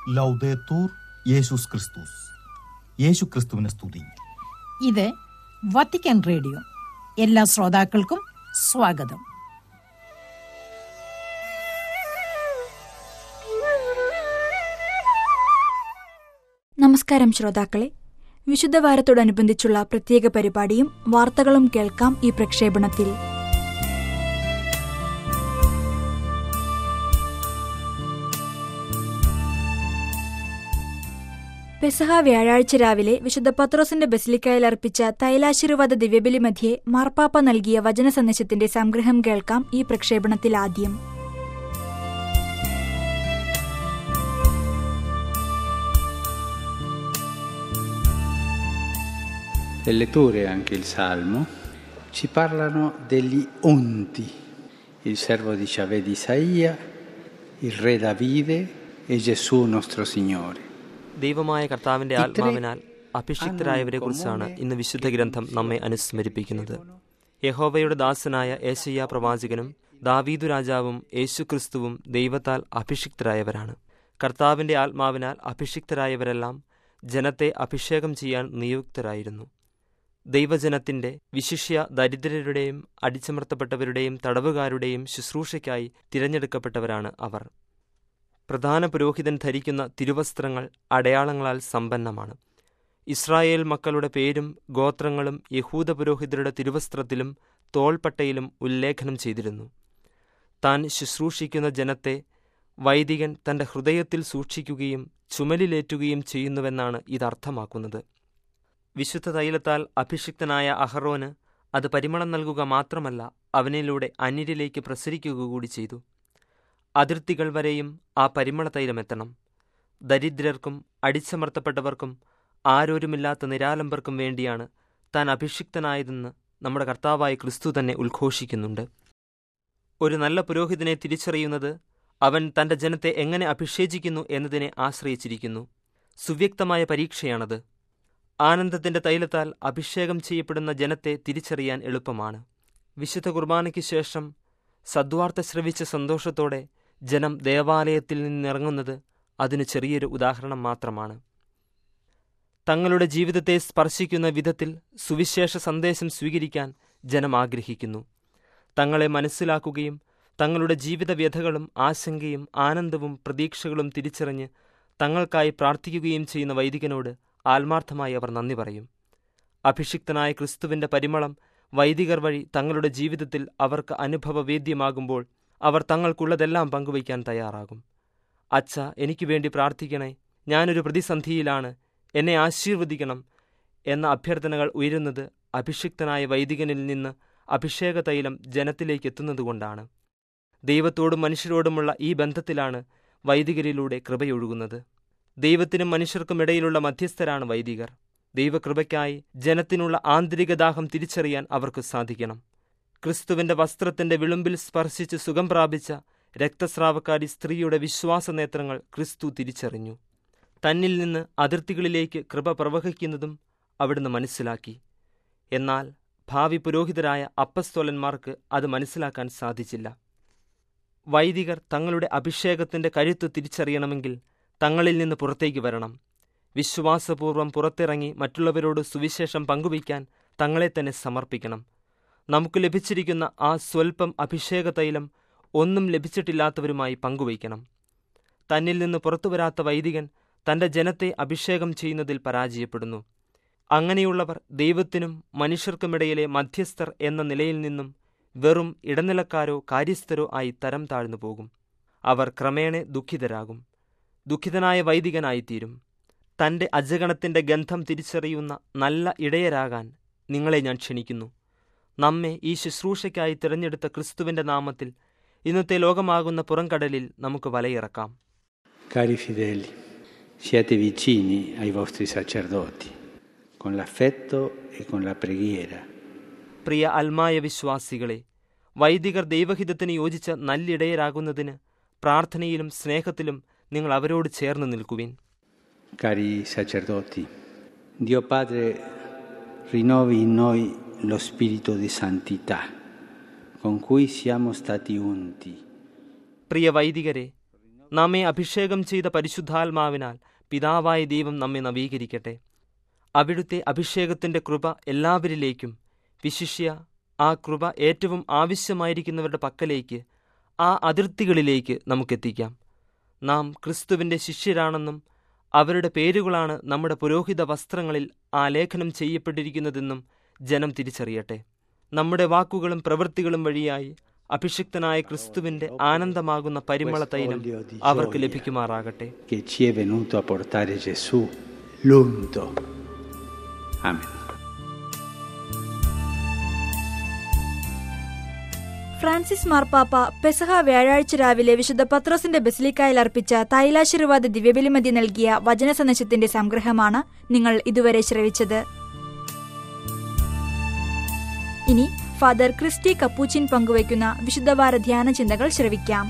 ലൗദേത്തൂർ യേശുസ് ക്രിസ്തുസ് യേശു ക്രിസ്തുവിനെ സ്തുതി ഇത് വത്തിക്കാൻ റേഡിയോ എല്ലാ ശ്രോതാക്കൾക്കും സ്വാഗതം നമസ്കാരം ശ്രോതാക്കളെ വിശുദ്ധ വാരത്തോടനുബന്ധിച്ചുള്ള പ്രത്യേക പരിപാടിയും വാർത്തകളും കേൾക്കാം ഈ പ്രക്ഷേപണത്തിൽ പെസഹ വ്യാഴാഴ്ച രാവിലെ വിശുദ്ധ പത്രോസിന്റെ ബസിലിക്കയിൽ അർപ്പിച്ച തൈലാശീർവാദ ദിവ്യബലി മധ്യേ മാർപ്പാപ്പ നൽകിയ വചന സന്ദേശത്തിന്റെ സംഗ്രഹം കേൾക്കാം ഈ പ്രക്ഷേപണത്തിൽ ആദ്യം Le letture, anche il Salmo, ci parlano degli unti, il servo di Ciavè di Isaia, il re Davide e Gesù nostro Signore. ദൈവമായ കർത്താവിന്റെ ആത്മാവിനാൽ അഭിഷിക്തരായവരെ കുറിച്ചാണ് ഇന്ന് വിശുദ്ധ ഗ്രന്ഥം നമ്മെ അനുസ്മരിപ്പിക്കുന്നത് യഹോവയുടെ ദാസനായ ഏശയ്യ പ്രവാചകനും ദാവീദു രാജാവും യേശുക്രിസ്തുവും ദൈവത്താൽ അഭിഷിക്തരായവരാണ് കർത്താവിന്റെ ആത്മാവിനാൽ അഭിഷിക്തരായവരെല്ലാം ജനത്തെ അഭിഷേകം ചെയ്യാൻ നിയുക്തരായിരുന്നു ദൈവജനത്തിന്റെ വിശിഷ്യ ദരിദ്രരുടെയും അടിച്ചമർത്തപ്പെട്ടവരുടെയും തടവുകാരുടെയും ശുശ്രൂഷയ്ക്കായി തിരഞ്ഞെടുക്കപ്പെട്ടവരാണ് അവർ പ്രധാന പുരോഹിതൻ ധരിക്കുന്ന തിരുവസ്ത്രങ്ങൾ അടയാളങ്ങളാൽ സമ്പന്നമാണ് ഇസ്രായേൽ മക്കളുടെ പേരും ഗോത്രങ്ങളും യഹൂദ പുരോഹിതരുടെ തിരുവസ്ത്രത്തിലും തോൾപ്പട്ടയിലും ഉല്ലേഖനം ചെയ്തിരുന്നു താൻ ശുശ്രൂഷിക്കുന്ന ജനത്തെ വൈദികൻ തന്റെ ഹൃദയത്തിൽ സൂക്ഷിക്കുകയും ചുമലിലേറ്റുകയും ചെയ്യുന്നുവെന്നാണ് ഇതർത്ഥമാക്കുന്നത് വിശുദ്ധ തൈലത്താൽ അഭിഷിക്തനായ അഹറോന് അത് പരിമളം നൽകുക മാത്രമല്ല അവനിലൂടെ അന്യരിലേക്ക് പ്രസരിക്കുക കൂടി ചെയ്തു അതിർത്തികൾ വരെയും ആ പരിമള തൈലമെത്തണം ദരിദ്രർക്കും അടിച്ചമർത്തപ്പെട്ടവർക്കും ആരോരുമില്ലാത്ത നിരാലംബർക്കും വേണ്ടിയാണ് താൻ അഭിഷിക്തനായതെന്ന് നമ്മുടെ കർത്താവായ ക്രിസ്തു തന്നെ ഉദ്ഘോഷിക്കുന്നുണ്ട് ഒരു നല്ല പുരോഹിതനെ തിരിച്ചറിയുന്നത് അവൻ തന്റെ ജനത്തെ എങ്ങനെ അഭിഷേചിക്കുന്നു എന്നതിനെ ആശ്രയിച്ചിരിക്കുന്നു സുവ്യക്തമായ പരീക്ഷയാണത് ആനന്ദത്തിന്റെ തൈലത്താൽ അഭിഷേകം ചെയ്യപ്പെടുന്ന ജനത്തെ തിരിച്ചറിയാൻ എളുപ്പമാണ് വിശുദ്ധ കുർബാനയ്ക്ക് ശേഷം സദ്വാർത്ത ശ്രവിച്ച സന്തോഷത്തോടെ ജനം ദേവാലയത്തിൽ നിന്നിറങ്ങുന്നത് അതിന് ചെറിയൊരു ഉദാഹരണം മാത്രമാണ് തങ്ങളുടെ ജീവിതത്തെ സ്പർശിക്കുന്ന വിധത്തിൽ സുവിശേഷ സന്ദേശം സ്വീകരിക്കാൻ ജനം ആഗ്രഹിക്കുന്നു തങ്ങളെ മനസ്സിലാക്കുകയും തങ്ങളുടെ ജീവിത വ്യഥകളും ആശങ്കയും ആനന്ദവും പ്രതീക്ഷകളും തിരിച്ചറിഞ്ഞ് തങ്ങൾക്കായി പ്രാർത്ഥിക്കുകയും ചെയ്യുന്ന വൈദികനോട് ആത്മാർത്ഥമായി അവർ നന്ദി പറയും അഭിഷിക്തനായ ക്രിസ്തുവിന്റെ പരിമളം വൈദികർ വഴി തങ്ങളുടെ ജീവിതത്തിൽ അവർക്ക് അനുഭവവേദ്യമാകുമ്പോൾ അവർ തങ്ങൾക്കുള്ളതെല്ലാം പങ്കുവയ്ക്കാൻ തയ്യാറാകും അച്ഛ എനിക്ക് വേണ്ടി പ്രാർത്ഥിക്കണേ ഞാനൊരു പ്രതിസന്ധിയിലാണ് എന്നെ ആശീർവദിക്കണം എന്ന അഭ്യർത്ഥനകൾ ഉയരുന്നത് അഭിഷിക്തനായ വൈദികനിൽ നിന്ന് അഭിഷേക തൈലം ജനത്തിലേക്ക് എത്തുന്നതുകൊണ്ടാണ് ദൈവത്തോടും മനുഷ്യരോടുമുള്ള ഈ ബന്ധത്തിലാണ് വൈദികരിലൂടെ കൃപയൊഴുകുന്നത് ദൈവത്തിനും മനുഷ്യർക്കും ഇടയിലുള്ള മധ്യസ്ഥരാണ് വൈദികർ ദൈവകൃപയ്ക്കായി ജനത്തിനുള്ള ആന്തരിക ദാഹം തിരിച്ചറിയാൻ അവർക്ക് സാധിക്കണം ക്രിസ്തുവിന്റെ വസ്ത്രത്തിന്റെ വിളുമ്പിൽ സ്പർശിച്ച് സുഖം പ്രാപിച്ച രക്തസ്രാവക്കാരി സ്ത്രീയുടെ വിശ്വാസനേത്രങ്ങൾ ക്രിസ്തു തിരിച്ചറിഞ്ഞു തന്നിൽ നിന്ന് അതിർത്തികളിലേക്ക് കൃപ പ്രവഹിക്കുന്നതും അവിടുന്ന് മനസ്സിലാക്കി എന്നാൽ ഭാവി പുരോഹിതരായ അപ്പസ്തോലന്മാർക്ക് അത് മനസ്സിലാക്കാൻ സാധിച്ചില്ല വൈദികർ തങ്ങളുടെ അഭിഷേകത്തിന്റെ കരുത്ത് തിരിച്ചറിയണമെങ്കിൽ തങ്ങളിൽ നിന്ന് പുറത്തേക്ക് വരണം വിശ്വാസപൂർവ്വം പുറത്തിറങ്ങി മറ്റുള്ളവരോട് സുവിശേഷം പങ്കുവയ്ക്കാൻ തങ്ങളെ തന്നെ സമർപ്പിക്കണം നമുക്ക് ലഭിച്ചിരിക്കുന്ന ആ സ്വൽപ്പം അഭിഷേക തൈലം ഒന്നും ലഭിച്ചിട്ടില്ലാത്തവരുമായി പങ്കുവയ്ക്കണം തന്നിൽ നിന്ന് പുറത്തുവരാത്ത വൈദികൻ തന്റെ ജനത്തെ അഭിഷേകം ചെയ്യുന്നതിൽ പരാജയപ്പെടുന്നു അങ്ങനെയുള്ളവർ ദൈവത്തിനും മനുഷ്യർക്കുമിടയിലെ മധ്യസ്ഥർ എന്ന നിലയിൽ നിന്നും വെറും ഇടനിലക്കാരോ കാര്യസ്ഥരോ ആയി തരം താഴ്ന്നു പോകും അവർ ക്രമേണ ദുഃഖിതരാകും ദുഃഖിതനായ വൈദികനായിത്തീരും തന്റെ അജഗണത്തിന്റെ ഗന്ധം തിരിച്ചറിയുന്ന നല്ല ഇടയരാകാൻ നിങ്ങളെ ഞാൻ ക്ഷണിക്കുന്നു നമ്മെ ഈ ശുശ്രൂഷയ്ക്കായി തിരഞ്ഞെടുത്ത ക്രിസ്തുവിന്റെ നാമത്തിൽ ഇന്നത്തെ ലോകമാകുന്ന പുറംകടലിൽ നമുക്ക് വലയിറക്കാം Cari fedeli, siate vicini ai vostri sacerdoti, con l'affetto e con la preghiera. പ്രിയ അൽമായ വിശ്വാസികളെ വൈദികർ ദൈവഹിതത്തിന് യോജിച്ച നല്ലിടയരാകുന്നതിന് പ്രാർത്ഥനയിലും സ്നേഹത്തിലും നിങ്ങൾ അവരോട് ചേർന്ന് നിൽക്കുവിൻ Cari sacerdoti, Dio Padre rinnovi in noi lo spirito di santità con cui siamo stati unti. പ്രിയ വൈദികരെ നമ്മെ അഭിഷേകം ചെയ്ത പരിശുദ്ധാത്മാവിനാൽ പിതാവായ ദൈവം നമ്മെ നവീകരിക്കട്ടെ അവിടുത്തെ അഭിഷേകത്തിന്റെ കൃപ എല്ലാവരിലേക്കും വിശിഷ്യ ആ കൃപ ഏറ്റവും ആവശ്യമായിരിക്കുന്നവരുടെ പക്കലേക്ക് ആ അതിർത്തികളിലേക്ക് നമുക്കെത്തിക്കാം നാം ക്രിസ്തുവിന്റെ ശിഷ്യരാണെന്നും അവരുടെ പേരുകളാണ് നമ്മുടെ പുരോഹിത വസ്ത്രങ്ങളിൽ ആലേഖനം ചെയ്യപ്പെട്ടിരിക്കുന്നതെന്നും ജനം തിരിച്ചറിയട്ടെ നമ്മുടെ വാക്കുകളും പ്രവൃത്തികളും വഴിയായി അഭിഷിക്തനായ ക്രിസ്തുവിന്റെ ആനന്ദമാകുന്ന പരിമള തൈലം അവർക്ക് ലഭിക്കുമാറാകട്ടെ che ci è venuto a portare Gesù, l'unto. Amen. Francis മാർപ്പാപ്പ പെസഹ വ്യാഴാഴ്ച രാവിലെ വിശുദ്ധ പത്രോസിന്റെ ബസിലിക്കായിൽ അർപ്പിച്ച തൈലാശീർവാദ ദിവ്യബലിമതി നൽകിയ വചന സന്ദേശത്തിന്റെ സംഗ്രഹമാണ് നിങ്ങൾ ഇതുവരെ ശ്രവിച്ചത് ഇനി ഫാദർ ക്രിസ്റ്റി കപ്പൂച്ചിൻ പങ്കുവയ്ക്കുന്ന വിശുദ്ധവാര ധ്യാന ചിന്തകൾ ശ്രവിക്കാം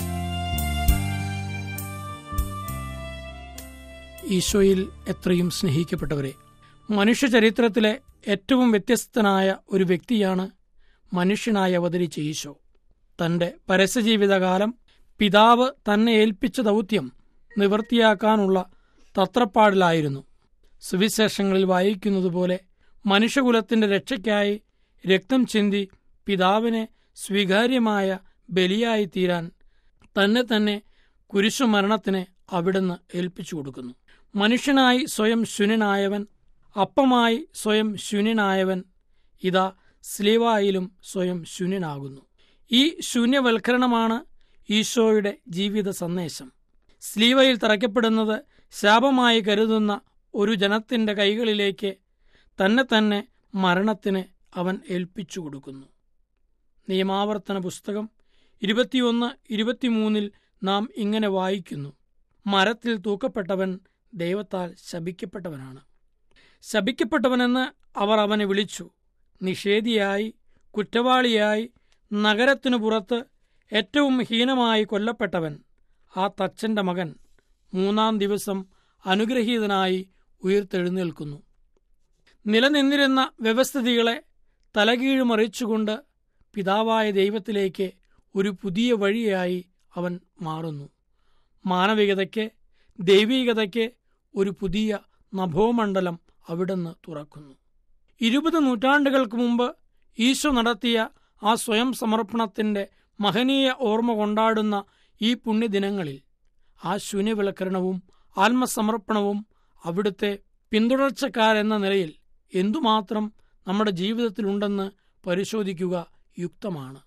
ഈശോയിൽ എത്രയും സ്നേഹിക്കപ്പെട്ടവരെ മനുഷ്യ ചരിത്രത്തിലെ ഏറ്റവും വ്യത്യസ്തനായ ഒരു വ്യക്തിയാണ് മനുഷ്യനായി അവതരിച്ച ഈശോ തന്റെ പരസ്യജീവിതകാലം പിതാവ് തന്നെ ഏൽപ്പിച്ച ദൗത്യം നിവൃത്തിയാക്കാനുള്ള തത്രപ്പാടിലായിരുന്നു സുവിശേഷങ്ങളിൽ വായിക്കുന്നതുപോലെ മനുഷ്യകുലത്തിന്റെ രക്ഷയ്ക്കായി രക്തം ചിന്തി പിതാവിനെ സ്വീകാര്യമായ ബലിയായി തീരാൻ തന്നെ തന്നെ കുരിശുമരണത്തിന് അവിടുന്ന് ഏൽപ്പിച്ചു കൊടുക്കുന്നു മനുഷ്യനായി സ്വയം ശൂന്യനായവൻ അപ്പമായി സ്വയം ശൂന്യനായവൻ ഇതാ സ്ലീവായിലും സ്വയം ശൂന്യനാകുന്നു ഈ ശൂന്യവൽക്കരണമാണ് ഈശോയുടെ ജീവിത സന്ദേശം സ്ലീവയിൽ തറയ്ക്കപ്പെടുന്നത് ശാപമായി കരുതുന്ന ഒരു ജനത്തിന്റെ കൈകളിലേക്ക് തന്നെ തന്നെ മരണത്തിന് അവൻ ഏൽപ്പിച്ചു കൊടുക്കുന്നു നിയമാവർത്തന പുസ്തകം ഇരുപത്തിയൊന്ന് ഇരുപത്തിമൂന്നിൽ നാം ഇങ്ങനെ വായിക്കുന്നു മരത്തിൽ തൂക്കപ്പെട്ടവൻ ദൈവത്താൽ ശപിക്കപ്പെട്ടവനാണ് ശപിക്കപ്പെട്ടവനെന്ന് അവർ അവനെ വിളിച്ചു നിഷേധിയായി കുറ്റവാളിയായി നഗരത്തിനു പുറത്ത് ഏറ്റവും ഹീനമായി കൊല്ലപ്പെട്ടവൻ ആ തച്ചന്റെ മകൻ മൂന്നാം ദിവസം അനുഗ്രഹീതനായി ഉയർത്തെഴുന്നേൽക്കുന്നു നിലനിന്നിരുന്ന വ്യവസ്ഥിതികളെ തലകീഴുമറിച്ചുകൊണ്ട് പിതാവായ ദൈവത്തിലേക്ക് ഒരു പുതിയ വഴിയായി അവൻ മാറുന്നു മാനവികതയ്ക്ക് ദൈവീകതയ്ക്ക് ഒരു പുതിയ നഭോമണ്ഡലം അവിടുന്ന് തുറക്കുന്നു ഇരുപത് നൂറ്റാണ്ടുകൾക്ക് മുമ്പ് ഈശോ നടത്തിയ ആ സ്വയം സമർപ്പണത്തിന്റെ മഹനീയ ഓർമ്മ കൊണ്ടാടുന്ന ഈ പുണ്യദിനങ്ങളിൽ ആ ശൂന്യവൽക്കരണവും ആത്മസമർപ്പണവും അവിടുത്തെ പിന്തുടർച്ചക്കാരെന്ന നിലയിൽ എന്തുമാത്രം നമ്മുടെ ജീവിതത്തിലുണ്ടെന്ന് പരിശോധിക്കുക യുക്തമാണ്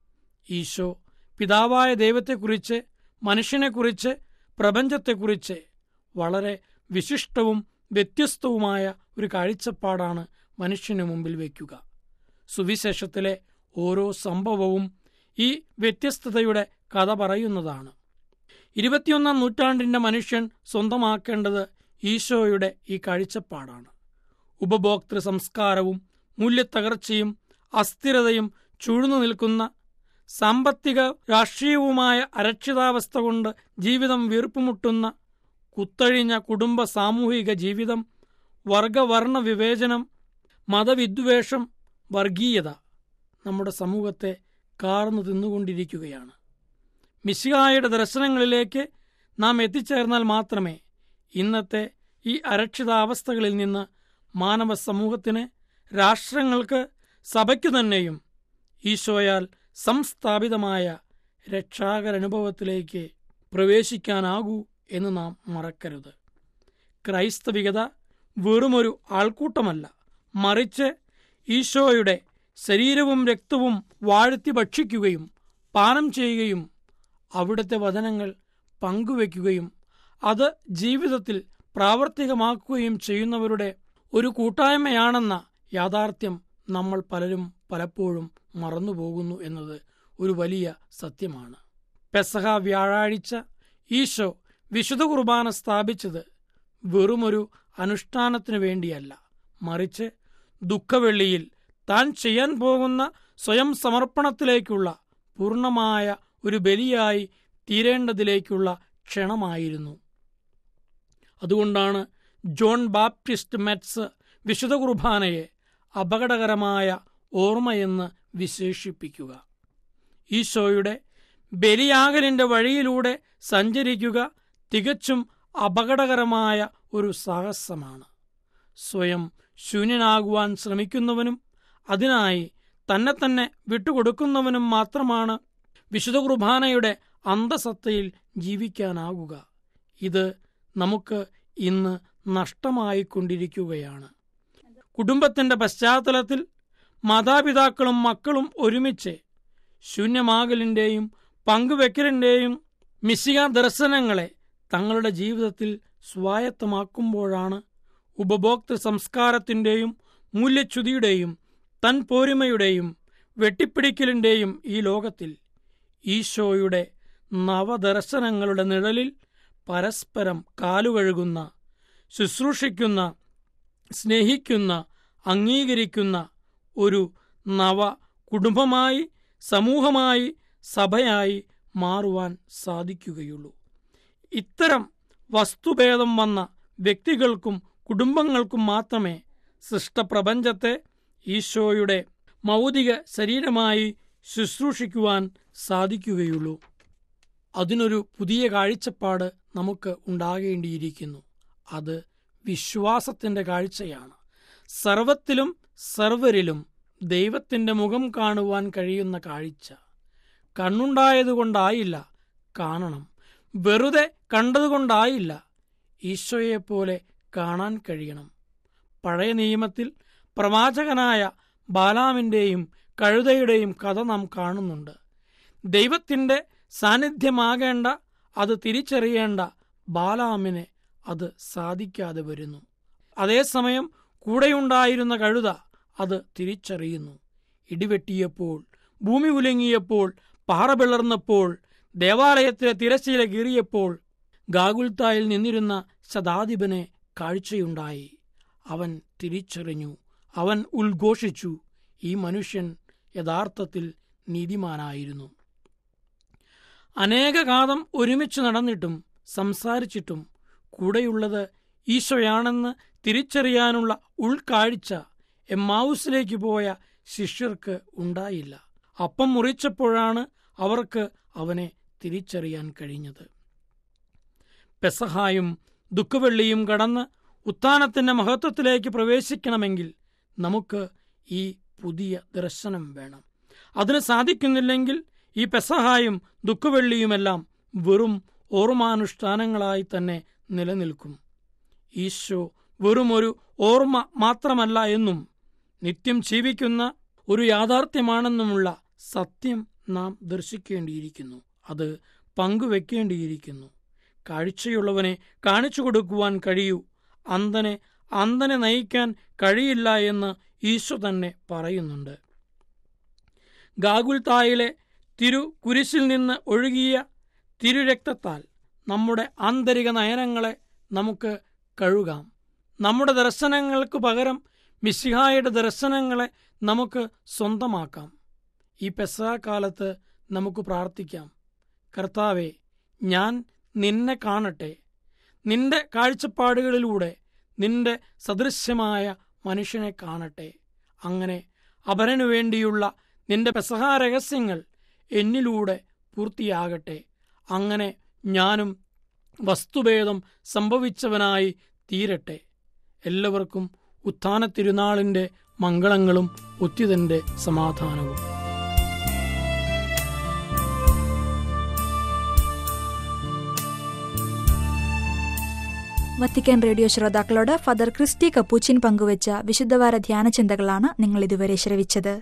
ഈശോ പിതാവായ ദൈവത്തെക്കുറിച്ച് മനുഷ്യനെക്കുറിച്ച് പ്രപഞ്ചത്തെക്കുറിച്ച് വളരെ വിശിഷ്ടവും വ്യത്യസ്തവുമായ ഒരു കാഴ്ചപ്പാടാണ് മനുഷ്യന് മുമ്പിൽ വയ്ക്കുക സുവിശേഷത്തിലെ ഓരോ സംഭവവും ഈ വ്യത്യസ്തതയുടെ കഥ പറയുന്നതാണ് ഇരുപത്തിയൊന്നാം നൂറ്റാണ്ടിന്റെ മനുഷ്യൻ സ്വന്തമാക്കേണ്ടത് ഈശോയുടെ ഈ കാഴ്ചപ്പാടാണ് ഉപഭോക്തൃ സംസ്കാരവും മൂല്യത്തകർച്ചയും അസ്ഥിരതയും ചുഴ്ന്നു നിൽക്കുന്ന സാമ്പത്തിക രാഷ്ട്രീയവുമായ അരക്ഷിതാവസ്ഥ കൊണ്ട് ജീവിതം വീർപ്പുമുട്ടുന്ന കുത്തഴിഞ്ഞ കുടുംബ സാമൂഹിക ജീവിതം വർഗവർണ്ണ വിവേചനം മതവിദ്വേഷം വർഗീയത നമ്മുടെ സമൂഹത്തെ കാർന്നു തിന്നുകൊണ്ടിരിക്കുകയാണ് മിശിഹായുടെ ദർശനങ്ങളിലേക്ക് നാം എത്തിച്ചേർന്നാൽ മാത്രമേ ഇന്നത്തെ ഈ അരക്ഷിതാവസ്ഥകളിൽ നിന്ന് മാനവ സമൂഹത്തിന് രാഷ്ട്രങ്ങൾക്ക് സഭയ്ക്കു തന്നെയും ഈശോയാൽ സംസ്ഥാപിതമായ രക്ഷാകരനുഭവത്തിലേക്ക് പ്രവേശിക്കാനാകൂ എന്ന് നാം മറക്കരുത് ക്രൈസ്തവികത വെറുമൊരു ആൾക്കൂട്ടമല്ല മറിച്ച് ഈശോയുടെ ശരീരവും രക്തവും വാഴ്ത്തി ഭക്ഷിക്കുകയും പാനം ചെയ്യുകയും അവിടുത്തെ വചനങ്ങൾ പങ്കുവെക്കുകയും അത് ജീവിതത്തിൽ പ്രാവർത്തികമാക്കുകയും ചെയ്യുന്നവരുടെ ഒരു കൂട്ടായ്മയാണെന്ന യാഥാർത്ഥ്യം നമ്മൾ പലരും പലപ്പോഴും മറന്നുപോകുന്നു എന്നത് ഒരു വലിയ സത്യമാണ് പെസഹ വ്യാഴാഴ്ച ഈശോ വിശുദ്ധ കുർബാന സ്ഥാപിച്ചത് വെറുമൊരു അനുഷ്ഠാനത്തിനു വേണ്ടിയല്ല മറിച്ച് ദുഃഖവെള്ളിയിൽ താൻ ചെയ്യാൻ പോകുന്ന സ്വയം സമർപ്പണത്തിലേക്കുള്ള പൂർണ്ണമായ ഒരു ബലിയായി തീരേണ്ടതിലേക്കുള്ള ക്ഷണമായിരുന്നു അതുകൊണ്ടാണ് ജോൺ ബാപ്റ്റിസ്റ്റ് മെറ്റ്സ് വിശുദ്ധ കുർബാനയെ അപകടകരമായ ഓർമ്മയെന്ന് വിശേഷിപ്പിക്കുക ഈശോയുടെ ബലിയാകലിന്റെ വഴിയിലൂടെ സഞ്ചരിക്കുക തികച്ചും അപകടകരമായ ഒരു സാഹസമാണ് സ്വയം ശൂന്യനാകുവാൻ ശ്രമിക്കുന്നവനും അതിനായി തന്നെ തന്നെ വിട്ടുകൊടുക്കുന്നവനും മാത്രമാണ് വിശുദ്ധ കുർബാനയുടെ അന്തസത്തയിൽ ജീവിക്കാനാകുക ഇത് നമുക്ക് ഇന്ന് നഷ്ടമായിക്കൊണ്ടിരിക്കുകയാണ് കുടുംബത്തിന്റെ പശ്ചാത്തലത്തിൽ മാതാപിതാക്കളും മക്കളും ഒരുമിച്ച് ശൂന്യമാകലിന്റെയും പങ്കുവെക്കലിന്റെയും മിശിക ദർശനങ്ങളെ തങ്ങളുടെ ജീവിതത്തിൽ സ്വായത്തമാക്കുമ്പോഴാണ് ഉപഭോക്തൃ സംസ്കാരത്തിന്റെയും മൂല്യച്യുതിയുടെയും തൻ പോരിമയുടെയും വെട്ടിപ്പിടിക്കലിന്റെയും ഈ ലോകത്തിൽ ഈശോയുടെ നവദർശനങ്ങളുടെ നിഴലിൽ പരസ്പരം കാലുകഴുകുന്ന ശുശ്രൂഷിക്കുന്ന സ്നേഹിക്കുന്ന അംഗീകരിക്കുന്ന ഒരു നവ കുടുംബമായി സമൂഹമായി സഭയായി മാറുവാൻ സാധിക്കുകയുള്ളൂ ഇത്തരം വസ്തുഭേദം വന്ന വ്യക്തികൾക്കും കുടുംബങ്ങൾക്കും മാത്രമേ സൃഷ്ടപ്രപഞ്ചത്തെ ഈശോയുടെ മൗതിക ശരീരമായി ശുശ്രൂഷിക്കുവാൻ സാധിക്കുകയുള്ളൂ അതിനൊരു പുതിയ കാഴ്ചപ്പാട് നമുക്ക് ഉണ്ടാകേണ്ടിയിരിക്കുന്നു അത് വിശ്വാസത്തിന്റെ കാഴ്ചയാണ് സർവത്തിലും സർവരിലും ദൈവത്തിന്റെ മുഖം കാണുവാൻ കഴിയുന്ന കാഴ്ച കണ്ണുണ്ടായതുകൊണ്ടായില്ല കാണണം വെറുതെ കണ്ടതുകൊണ്ടായില്ല ഈശോയെപ്പോലെ കാണാൻ കഴിയണം പഴയ നിയമത്തിൽ പ്രവാചകനായ ബാലാമിന്റെയും കഴുതയുടെയും കഥ നാം കാണുന്നുണ്ട് ദൈവത്തിന്റെ സാന്നിധ്യമാകേണ്ട അത് തിരിച്ചറിയേണ്ട ബാലാമിനെ അത് സാധിക്കാതെ വരുന്നു അതേസമയം കൂടെയുണ്ടായിരുന്ന കഴുത അത് തിരിച്ചറിയുന്നു ഇടിവെട്ടിയപ്പോൾ ഭൂമി ഉലങ്ങിയപ്പോൾ പാറ പിളർന്നപ്പോൾ ദേവാലയത്തിലെ തിരശ്ശീല കീറിയപ്പോൾ ഗാഗുൽത്തായിൽ നിന്നിരുന്ന ശതാധിപനെ കാഴ്ചയുണ്ടായി അവൻ തിരിച്ചറിഞ്ഞു അവൻ ഉദ്ഘോഷിച്ചു ഈ മനുഷ്യൻ യഥാർത്ഥത്തിൽ നീതിമാനായിരുന്നു അനേകകാലം ഒരുമിച്ച് നടന്നിട്ടും സംസാരിച്ചിട്ടും കൂടെയുള്ളത് ഈശോയാണെന്ന് തിരിച്ചറിയാനുള്ള ഉൾക്കാഴ്ച എമ്മാവൂസിലേക്ക് പോയ ശിഷ്യർക്ക് ഉണ്ടായില്ല അപ്പം മുറിച്ചപ്പോഴാണ് അവർക്ക് അവനെ തിരിച്ചറിയാൻ കഴിഞ്ഞത് പെസഹായും ദുഃഖവെള്ളിയും കടന്ന് ഉത്ഥാനത്തിന്റെ മഹത്വത്തിലേക്ക് പ്രവേശിക്കണമെങ്കിൽ നമുക്ക് ഈ പുതിയ ദർശനം വേണം അതിന് സാധിക്കുന്നില്ലെങ്കിൽ ഈ പെസഹായും ദുഃഖവെള്ളിയുമെല്ലാം വെറും ഓർമാനുഷ്ഠാനങ്ങളായി തന്നെ നിലനിൽക്കും ഈശോ വെറുമൊരു ഓർമ്മ മാത്രമല്ല എന്നും നിത്യം ജീവിക്കുന്ന ഒരു യാഥാർത്ഥ്യമാണെന്നുമുള്ള സത്യം നാം ദർശിക്കേണ്ടിയിരിക്കുന്നു അത് പങ്കുവെക്കേണ്ടിയിരിക്കുന്നു കാഴ്ചയുള്ളവനെ കാണിച്ചു കൊടുക്കുവാൻ കഴിയൂ അന്ധനെ അന്ധനെ നയിക്കാൻ കഴിയില്ല എന്ന് ഈശോ തന്നെ പറയുന്നുണ്ട് ഗാഗുൽത്തായിലെ തിരു കുരിശിൽ നിന്ന് ഒഴുകിയ തിരുരക്തത്താൽ നമ്മുടെ ആന്തരിക നയനങ്ങളെ നമുക്ക് കഴുകാം നമ്മുടെ ദർശനങ്ങൾക്ക് പകരം മിശിഹായുടെ ദർശനങ്ങളെ നമുക്ക് സ്വന്തമാക്കാം ഈ പെസഹാക്കാലത്ത് നമുക്ക് പ്രാർത്ഥിക്കാം കർത്താവെ ഞാൻ നിന്നെ കാണട്ടെ നിന്റെ കാഴ്ചപ്പാടുകളിലൂടെ നിന്റെ സദൃശ്യമായ മനുഷ്യനെ കാണട്ടെ അങ്ങനെ അപരനു വേണ്ടിയുള്ള നിന്റെ പെസഹാ രഹസ്യങ്ങൾ എന്നിലൂടെ പൂർത്തിയാകട്ടെ അങ്ങനെ ഞാനും വസ്തുഭേദം സംഭവിച്ചവനായി തീരട്ടെ എല്ലാവർക്കും ഉത്ഥാന തിരുനാളിന്റെ മംഗളങ്ങളും ഉത്തിതന്റെ സമാധാനവും വത്തിക്കാൻ റേഡിയോ ശ്രോതാക്കളോട് ഫാദർ ക്രിസ്റ്റി കപ്പൂച്ചിൻ പങ്കുവച്ച വിശുദ്ധവാര ധ്യാന ചിന്തകളാണ് നിങ്ങൾ ഇതുവരെ ശ്രവിച്ചത്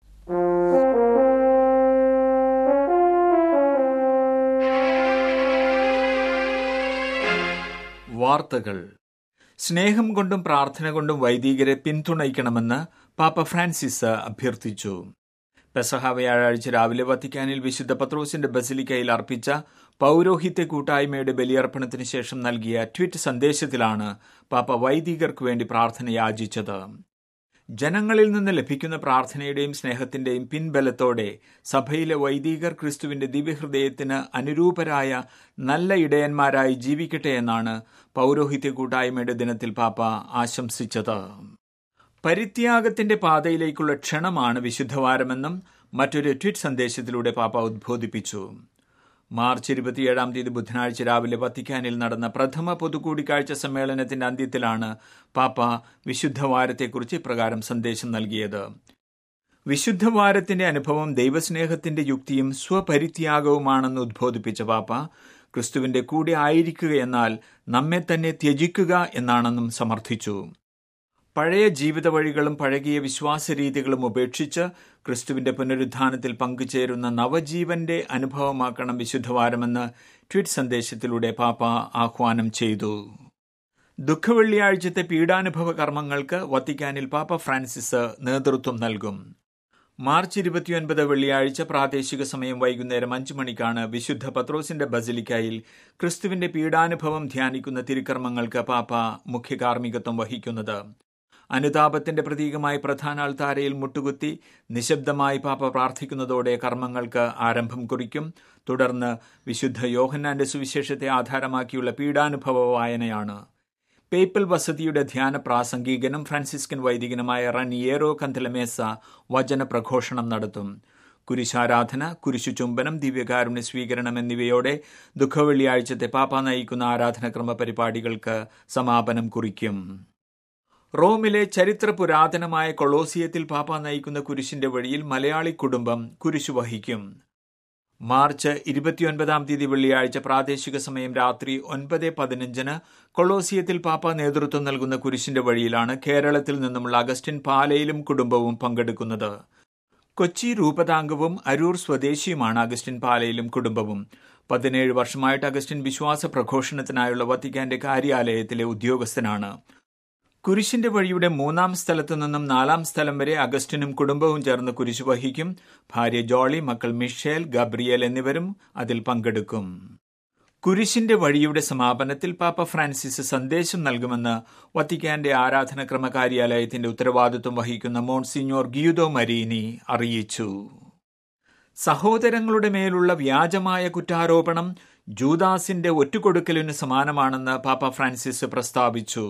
വാർത്തകൾ സ്നേഹം കൊണ്ടും പ്രാർത്ഥന കൊണ്ടും വൈദികരെ പിന്തുണയ്ക്കണമെന്ന് പാപ്പ ഫ്രാൻസിസ് അഭ്യർത്ഥിച്ചു പെസഹ വ്യാഴാഴ്ച രാവിലെ വത്തിക്കാനിൽ വിശുദ്ധ പത്രോസിന്റെ ബസിലിക്കയിൽ അർപ്പിച്ച പൗരോഹിത്യ കൂട്ടായ്മയുടെ ബലിയർപ്പണത്തിന് ശേഷം നൽകിയ ട്വീറ്റ് സന്ദേശത്തിലാണ് പാപ്പ വൈദികർക്ക് വേണ്ടി പ്രാർത്ഥന യാചിച്ചത് ജനങ്ങളിൽ നിന്ന് ലഭിക്കുന്ന പ്രാർത്ഥനയുടെയും സ്നേഹത്തിന്റെയും പിൻബലത്തോടെ സഭയിലെ വൈദികർ ക്രിസ്തുവിന്റെ ദിവ്യഹൃദയത്തിന് അനുരൂപരായ നല്ല ഇടയന്മാരായി ജീവിക്കട്ടെ എന്നാണ് പൗരോഹിത്യ കൂട്ടായ്മയുടെ ദിനത്തിൽ പാപ്പ ആശംസിച്ചത് പരിത്യാഗത്തിന്റെ പാതയിലേക്കുള്ള ക്ഷണമാണ് വിശുദ്ധവാരമെന്നും മറ്റൊരു ട്വീറ്റ് സന്ദേശത്തിലൂടെ പാപ്പ ഉദ്ബോധിപ്പിച്ചു മാർച്ച് ഇരുപത്തിയേഴാം തീയതി ബുധനാഴ്ച രാവിലെ വത്തിക്കാനിൽ നടന്ന പ്രഥമ പൊതുകൂടിക്കാഴ്ച സമ്മേളനത്തിന്റെ അന്ത്യത്തിലാണ് പാപ്പ വിശുദ്ധവാരത്തെക്കുറിച്ച് ഇപ്രകാരം സന്ദേശം നൽകിയത് വിശുദ്ധവാരത്തിന്റെ അനുഭവം ദൈവസ്നേഹത്തിന്റെ യുക്തിയും സ്വപരിത്യാഗവുമാണെന്ന് ഉദ്ബോധിപ്പിച്ച പാപ്പ ക്രിസ്തുവിന്റെ കൂടെ ആയിരിക്കുക എന്നാൽ നമ്മെ തന്നെ ത്യജിക്കുക എന്നാണെന്നും സമർത്ഥിച്ചു പഴയ ജീവിത വഴികളും പഴകിയ വിശ്വാസരീതികളും ഉപേക്ഷിച്ച് ക്രിസ്തുവിന്റെ പുനരുദ്ധാനത്തിൽ പങ്കുചേരുന്ന നവജീവന്റെ അനുഭവമാക്കണം വിശുദ്ധവാരമെന്ന് ട്വീറ്റ് സന്ദേശത്തിലൂടെ പാപ്പ ആഹ്വാനം ചെയ്തു ദുഃഖവെള്ളിയാഴ്ചത്തെ പീഡാനുഭവ കർമ്മങ്ങൾക്ക് വത്തിക്കാനിൽ പാപ്പ ഫ്രാൻസിസ് നേതൃത്വം നൽകും മാർച്ച് ഇരുപത്തിയൊൻപത് വെള്ളിയാഴ്ച പ്രാദേശിക സമയം വൈകുന്നേരം അഞ്ചു മണിക്കാണ് വിശുദ്ധ പത്രോസിന്റെ ബസിലിക്കയിൽ ക്രിസ്തുവിന്റെ പീഡാനുഭവം ധ്യാനിക്കുന്ന തിരുക്കർമ്മങ്ങൾക്ക് പാപ്പ മുഖ്യ കാർമ്മികത്വം വഹിക്കുന്നത് അനുതാപത്തിന്റെ പ്രതീകമായി പ്രധാന അൾത്താരയിൽ മുട്ടുകുത്തി നിശബ്ദമായി പാപ്പ പ്രാർത്ഥിക്കുന്നതോടെ കർമ്മങ്ങൾക്ക് ആരംഭം കുറിക്കും തുടർന്ന് വിശുദ്ധ യോഹന്നാന്റെ സുവിശേഷത്തെ ആധാരമാക്കിയുള്ള പീഡാനുഭവ വായനയാണ് പേപ്പൽ വസതിയുടെ ധ്യാന പ്രാസംഗികനും ഫ്രാൻസിസ്കൻ വൈദികനുമായ റനിയേറോ കന്തലമേസ വചന പ്രഘോഷണം നടത്തും കുരിശാരാധന കുരിശു ചുംബനം ദിവ്യകാരുണ്യ സ്വീകരണം എന്നിവയോടെ ദുഃഖവെള്ളിയാഴ്ചത്തെ പാപ്പ നയിക്കുന്ന ആരാധനക്രമ പരിപാടികൾക്ക് സമാപനം കുറിക്കും റോമിലെ ചരിത്ര പുരാതനമായ കൊളോസിയത്തിൽ പാപ്പ നയിക്കുന്ന കുരിശിന്റെ വഴിയിൽ മലയാളി കുടുംബം കുരിശു വഹിക്കും മാർച്ച് ഇരുപത്തിയൊൻപതാം തീയതി വെള്ളിയാഴ്ച പ്രാദേശിക സമയം രാത്രി ഒൻപത് പതിനഞ്ചിന് കൊളോസിയത്തിൽ പാപ്പ നേതൃത്വം നൽകുന്ന കുരിശിന്റെ വഴിയിലാണ് കേരളത്തിൽ നിന്നുമുള്ള അഗസ്റ്റിൻ പാലയിലും കുടുംബവും പങ്കെടുക്കുന്നത് കൊച്ചി രൂപതാംഗവും അരൂർ സ്വദേശിയുമാണ് അഗസ്റ്റിൻ പാലയിലും കുടുംബവും പതിനേഴ് വർഷമായിട്ട് അഗസ്റ്റിൻ വിശ്വാസ പ്രഘോഷണത്തിനായുള്ള വത്തിക്കാന്റെ കാര്യാലയത്തിലെ ഉദ്യോഗസ്ഥനാണ് കുരിശിന്റെ വഴിയുടെ മൂന്നാം സ്ഥലത്തു നിന്നും നാലാം സ്ഥലം വരെ അഗസ്റ്റിനും കുടുംബവും ചേർന്ന് കുരിശ് വഹിക്കും ഭാര്യ ജോളി മക്കൾ മിഷേൽ ഗബ്രിയേൽ എന്നിവരും അതിൽ പങ്കെടുക്കും കുരിശിന്റെ വഴിയുടെ സമാപനത്തിൽ പാപ്പ ഫ്രാൻസിസ് സന്ദേശം നൽകുമെന്ന് വത്തിക്കാന്റെ ആരാധനക്രമ കാര്യാലയത്തിന്റെ ഉത്തരവാദിത്വം വഹിക്കുന്ന മോൺസിഞ്ഞോർ ഗിയുദോ മരീനി അറിയിച്ചു സഹോദരങ്ങളുടെ മേലുള്ള വ്യാജമായ കുറ്റാരോപണം ജൂദാസിന്റെ ഒറ്റുകൊടുക്കലിന് സമാനമാണെന്ന് പാപ്പ ഫ്രാൻസിസ് പ്രസ്താവിച്ചു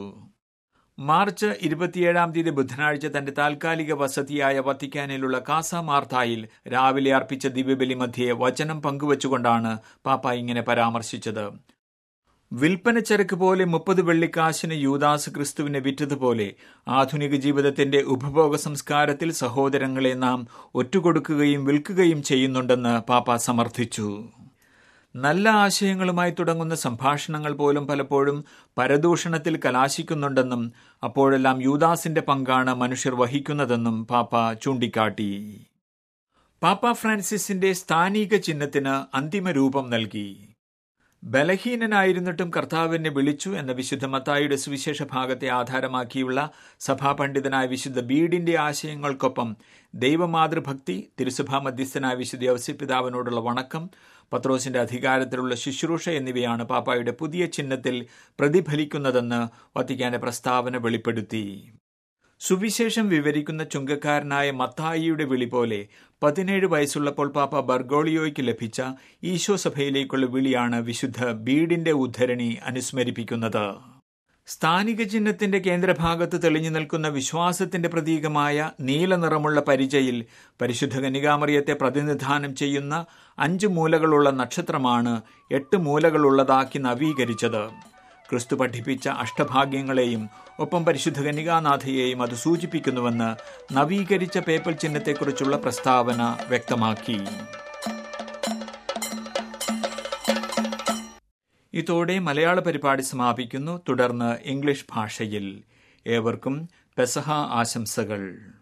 മാർച്ച് ഇരുപത്തിയേഴാം തീയതി ബുധനാഴ്ച തന്റെ താൽക്കാലിക വസതിയായ വത്തിക്കാനിലുള്ള കാസ മാർത്തായിൽ രാവിലെ അർപ്പിച്ച ദിവ്യബലി മധ്യേ വചനം പങ്കുവച്ചുകൊണ്ടാണ് പാപ്പ ഇങ്ങനെ പരാമർശിച്ചത് വിൽപ്പനച്ചരക്ക് പോലെ മുപ്പത് വെള്ളിക്കാശിന് യൂദാസ് ക്രിസ്തുവിനെ വിറ്റതുപോലെ ആധുനിക ജീവിതത്തിന്റെ ഉപഭോഗ സംസ്കാരത്തിൽ സഹോദരങ്ങളെ നാം ഒറ്റുകൊടുക്കുകയും വിൽക്കുകയും ചെയ്യുന്നുണ്ടെന്ന് പാപ്പ സമർത്ഥിച്ചു നല്ല ആശയങ്ങളുമായി തുടങ്ങുന്ന സംഭാഷണങ്ങൾ പോലും പലപ്പോഴും പരദൂഷണത്തിൽ കലാശിക്കുന്നുണ്ടെന്നും അപ്പോഴെല്ലാം യൂദാസിന്റെ പങ്കാണ് മനുഷ്യർ വഹിക്കുന്നതെന്നും പാപ്പ ചൂണ്ടിക്കാട്ടി പാപ്പ ഫ്രാൻസിസിന്റെ സ്ഥാനിക ചിഹ്നത്തിന് അന്തിമ രൂപം നൽകി ബലഹീനനായിരുന്നിട്ടും കർത്താവിനെ വിളിച്ചു എന്ന വിശുദ്ധ മത്തായിയുടെ സുവിശേഷ ഭാഗത്തെ ആധാരമാക്കിയുള്ള സഭാപണ്ഡിതനായ വിശുദ്ധ ബീഡിന്റെ ആശയങ്ങൾക്കൊപ്പം ദൈവമാതൃഭക്തി തിരുസഭാ മധ്യസ്ഥനായ വിശുദ്ധ യവസ്യപിതാവിനോടുള്ള വണക്കം പത്രോസിന്റെ അധികാരത്തിലുള്ള ശുശ്രൂഷ എന്നിവയാണ് പാപ്പായുടെ പുതിയ ചിഹ്നത്തിൽ പ്രതിഫലിക്കുന്നതെന്ന് വത്തിക്കാന്റെ പ്രസ്താവന വെളിപ്പെടുത്തി സുവിശേഷം വിവരിക്കുന്ന ചുങ്കക്കാരനായ മത്തായിയുടെ വിളി പോലെ പതിനേഴ് വയസ്സുള്ളപ്പോൾ പാപ്പ ബർഗോളിയോയ്ക്ക് ലഭിച്ച ഈശോ സഭയിലേക്കുള്ള വിളിയാണ് വിശുദ്ധ ബീഡിന്റെ ഉദ്ധരണി അനുസ്മരിപ്പിക്കുന്നത് സ്ഥാനിക ചിഹ്നത്തിന്റെ കേന്ദ്രഭാഗത്ത് തെളിഞ്ഞു നിൽക്കുന്ന വിശ്വാസത്തിന്റെ പ്രതീകമായ നീല നിറമുള്ള പരിചയിൽ പരിശുദ്ധ കനികാമറിയത്തെ പ്രതിനിധാനം ചെയ്യുന്ന അഞ്ച് മൂലകളുള്ള നക്ഷത്രമാണ് എട്ട് മൂലകളുള്ളതാക്കി നവീകരിച്ചത് ക്രിസ്തു പഠിപ്പിച്ച അഷ്ടഭാഗ്യങ്ങളെയും ഒപ്പം പരിശുദ്ധ കനികാനാഥയെയും അത് സൂചിപ്പിക്കുന്നുവെന്ന് നവീകരിച്ച പേപ്പൽ ചിഹ്നത്തെക്കുറിച്ചുള്ള പ്രസ്താവന വ്യക്തമാക്കി ഇതോടെ മലയാള പരിപാടി സമാപിക്കുന്നു തുടർന്ന് ഇംഗ്ലീഷ് ഭാഷയിൽ ഏവർക്കും പെസഹ ആശംസകൾ